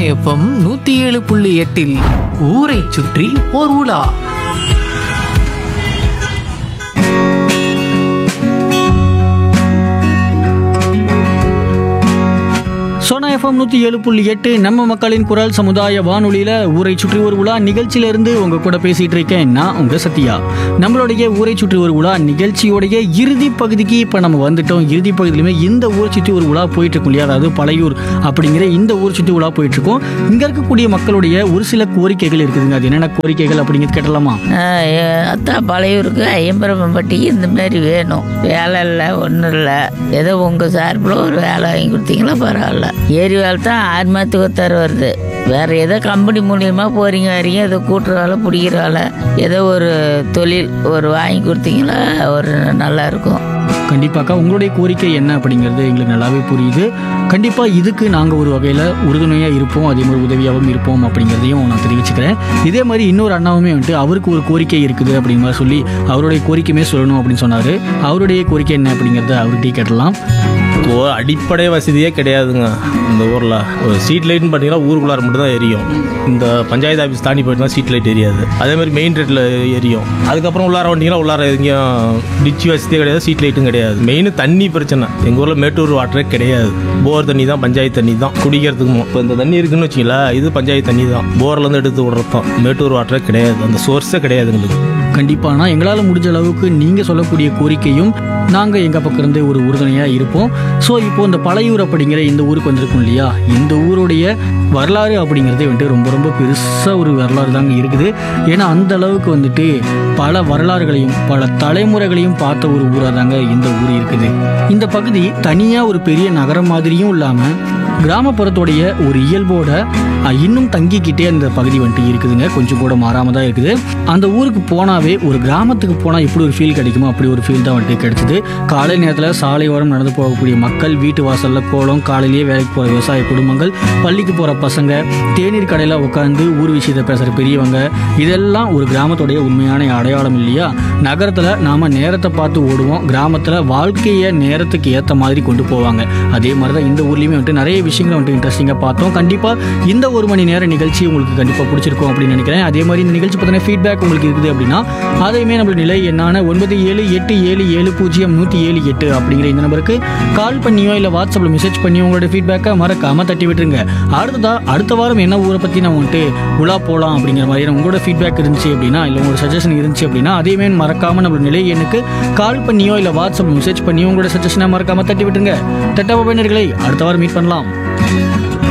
FM நூத்தி ஏழு புள்ளி எட்டில் ஊரை சுற்றி ஓர் உலா சோனா எஃப்எம் நூற்றி ஏழு புள்ளி எட்டு நம்ம மக்களின் குரல் சமுதாய வானொலியில் ஊரை சுற்றி ஒரு உலா நிகழ்ச்சியிலிருந்து உங்க கூட பேசிட்டு இருக்கேன் நான் உங்க சத்யா நம்மளுடைய ஊரை சுற்றி ஒரு உலா நிகழ்ச்சியோடைய இறுதி பகுதிக்கு இப்போ நம்ம வந்துட்டோம் இறுதி பகுதியிலுமே இந்த ஊரை சுற்றி ஒரு உலா போயிட்டு இருக்கும் இல்லையா அதாவது பழையூர் அப்படிங்கிற இந்த ஊர் சுற்றி உலா போயிட்டு இருக்கோம் இங்க இருக்கக்கூடிய மக்களுடைய ஒரு சில கோரிக்கைகள் இருக்குதுங்க அது என்னென்ன கோரிக்கைகள் அப்படிங்கிறது கேட்டலாமா ஆஹ் எ- அதான் பழையூருக்கு ஐயம்பரம்பட்டிக்கு இந்த மாதிரி வேணும் வேலை இல்லை ஒன்றும் இல்லை ஏதோ உங்கள் சார்பில் ஒரு வேலை வாங்கி கொடுத்தீங்களா பரவாயில்ல ஏரி வேலை தான் ஆறு மாதத்துக்கு ஒருத்தர் வருது வேற ஏதோ கம்பெனி மூலியமாக போறீங்க வரீங்க ஏதோ கூட்டுற வேலை பிடிக்கிற வேலை ஏதோ ஒரு தொழில் ஒரு வாங்கி கொடுத்தீங்களா ஒரு நல்லா இருக்கும் கண்டிப்பாக்கா உங்களுடைய கோரிக்கை என்ன அப்படிங்கிறது எங்களுக்கு நல்லாவே புரியுது கண்டிப்பாக இதுக்கு நாங்கள் ஒரு வகையில் உறுதுணையாக இருப்போம் அதே மாதிரி உதவியாகவும் இருப்போம் அப்படிங்கிறதையும் நான் தெரிவிச்சுக்கிறேன் இதே மாதிரி இன்னொரு அண்ணாவுமே வந்துட்டு அவருக்கு ஒரு கோரிக்கை இருக்குது அப்படிங்கிற மாதிரி சொல்லி அவருடைய கோரிக்கையுமே சொல்லணும் அப்படின்னு சொன்னார் அவருடைய கோரிக்கை என்ன அப்படிங்கிறத அவர்கிட்டயே கேட்டலாம் ஓ அடிப்படை வசதியே கிடையாதுங்க இந்த ஊரில் ஒரு ஸ்ட்ரீட் லைட்னு பார்த்தீங்கன்னா ஊருக்குள்ளார மட்டும் தான் எரியும் இந்த பஞ்சாயத்து ஆஃபீஸ் தாண்டி போயிட்டுனா ஸ்ட்ரீட் லைட் எரியாது அதே மாதிரி மெயின் ரோட்டில் எரியும் அதுக்கப்புறம் உள்ளார வந்தீங்கன்னா உள்ளார எங்கேயும் டிச்சு வசதியே கிடையாது ஸ்ட்ரீட் லைட்டும் கிடையாது மெயின் தண்ணி பிரச்சனை எங்கள் ஊரில் மேட்டூர் வாட்டரே கிடையாது போர் தண்ணி தான் பஞ்சாயத்து தண்ணி தான் குடிக்கிறதுக்கும் இப்போ இந்த தண்ணி இருக்குன்னு வச்சிங்களேன் இது பஞ்சாயத்து தண்ணி தான் போர்லேருந்து எடுத்து விடுறது தான் மேட்டூர் வாட்டரே கிடையாது அந்த சோர்ஸே கிடையாது எங்களுக்கு கண்டிப்பானா எங்களால் முடிஞ்ச அளவுக்கு நீங்கள் சொல்லக்கூடிய கோரிக்கையும் நாங்கள் எங்கள் பக்கம் இருந்து ஒரு உறுதுணையாக இருப்போம் ஸோ இப்போ இந்த பழையூர் அப்படிங்கிற இந்த ஊருக்கு வந்திருக்கோம் இல்லையா இந்த ஊருடைய வரலாறு அப்படிங்கிறதே வந்துட்டு ரொம்ப ரொம்ப பெருசாக ஒரு வரலாறு தாங்க இருக்குது ஏன்னா அந்த அளவுக்கு வந்துட்டு பல வரலாறுகளையும் பல தலைமுறைகளையும் பார்த்த ஒரு ஊராக தாங்க இந்த ஊர் இருக்குது இந்த பகுதி தனியாக ஒரு பெரிய நகரம் மாதிரியும் இல்லாமல் கிராமப்புறத்துடைய ஒரு இயல்போட அஹ், இன்னும் தங்கிக்கிட்டே அந்த பகுதி வந்துட்டு இருக்குதுங்க கொஞ்சம் கூட மாறாம தான் இருக்குது அந்த ஊருக்கு போனாவே ஒரு கிராமத்துக்கு போனால் எப்படி ஒரு ஃபீல் கிடைக்குமோ அப்படி ஒரு ஃபீல் தான் வந்துட்டு கிடைச்சிது காலை நேரத்தில் சாலையோரம் நடந்து போகக்கூடிய மக்கள் வீட்டு வாசலில் கோலம் காலையிலேயே வேலைக்கு போகிற விவசாய குடும்பங்கள் பள்ளிக்கு போகிற பசங்க தேநீர் கடையில் உட்காந்து ஊர் விஷயத்தை பேசுகிற பெரியவங்க இதெல்லாம் ஒரு கிராமத்துடைய உண்மையான அடையாளம் இல்லையா நகரத்தில் நாம் நேரத்தை பார்த்து ஓடுவோம் கிராமத்தில் வாழ்க்கையை நேரத்துக்கு ஏற்ற மாதிரி கொண்டு போவாங்க அதே மாதிரி தான் இந்த ஊர்லேயுமே வந்துட்டு நிறைய விஷயங்களை வந்துட்டு இன்ட்ரெஸ்டிங்காக பார்த்தோம் கண்டிப்பாக இந்த ஒரு மணி நேர நிகழ்ச்சி உங்களுக்கு கண்டிப்பாக பிடிச்சிருக்கும் அப்படின்னு நினைக்கிறேன் அதே மாதிரி இந்த நிகழ்ச்சி பற்றின ஃபீட்பேக் உங்களுக்கு இருக்குது அப்படின்னா அதையுமே நம்மளோட நிலை என்னான ஒன்பது ஏழு எட்டு ஏழு ஏழு பூஜ்ஜியம் நூற்றி ஏழு எட்டு அப்படிங்கிற இந்த நம்பருக்கு கால் பண்ணியோ இல்லை வாட்ஸ்அப்பில் மெசேஜ் பண்ணியோ உங்களோட ஃபீட்பேக்கை மறக்காமல் தட்டி விட்டுருங்க அடுத்ததா அடுத்த வாரம் என்ன ஊரை பற்றி நம்ம வந்துட்டு உலா போகலாம் அப்படிங்கிற மாதிரியான உங்களோட ஃபீட்பேக் இருந்துச்சு அப்படின்னா இல்லை உங்களோட சஜஷன் இருந்துச்சு அப்படின்னா அதையுமே மறக்காமல் நம்மளோட நிலை எண்ணுக்கு கால் பண்ணியோ இல்லை வாட்ஸ்அப் மெசேஜ் பண்ணியோ உங்களோட சஜஷனை மறக்காமல் தட்டி விட்டுருங்க தட்டா பயனர்களை அடுத்த வாரம் மீட் பண்ணலாம்